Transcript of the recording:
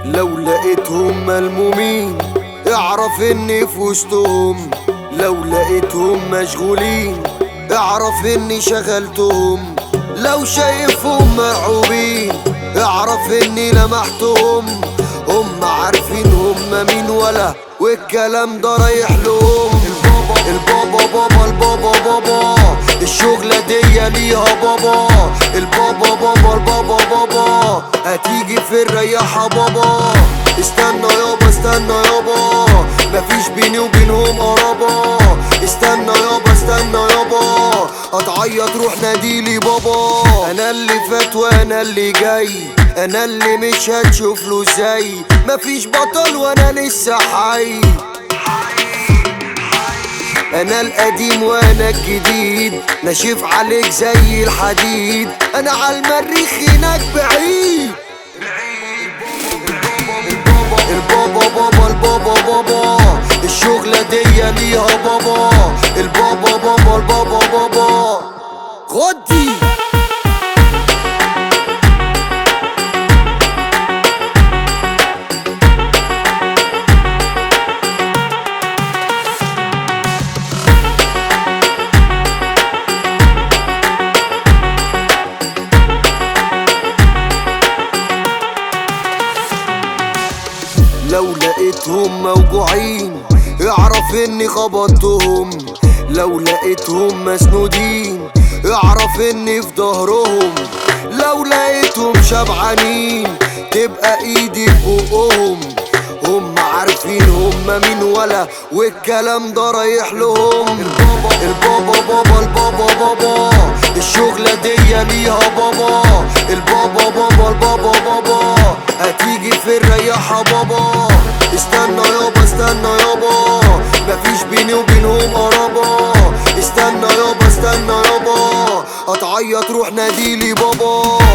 لو لقيتهم ملمومين اعرف اني في وسطهم لو لقيتهم مشغولين اعرف اني شغلتهم لو شايفهم مرعوبين اعرف اني لمحتهم هم عارفين هم مين ولا والكلام ده رايح لهم البابا بابا البابا بابا الشغلة دي ليها بابا البابا بابا البابا بابا هتيجي في الرياحة بابا استنى يابا استنى يابا مفيش بيني وبينهم قرابة استنى يابا استنى يابا هتعيط روح ناديلي بابا انا اللي فات وانا اللي جاي انا اللي مش هتشوف له زي مفيش بطل وانا لسه حي انا القديم وانا الجديد ناشف عليك زي الحديد انا على المريخ هناك بعيد البابا بابا البابا بابا الشغلة دي ليها بابا البابا بابا البابا بابا غدي لو لقيتهم موجوعين اعرف اني خبطتهم لو لقيتهم مسنودين اعرف اني في ظهرهم لو لقيتهم شبعانين تبقى ايدي في بقهم هم عارفين هم مين ولا والكلام ده رايح لهم البابا بابا البابا بابا الشغلة دي ليها بابا البابا بابا البابا بابا هتيجي في الرياحة بابا استنى يابا استنى يابا مفيش بيني وبينهم قرابة استنى يابا استنى يابا هتعيط روح ناديلي بابا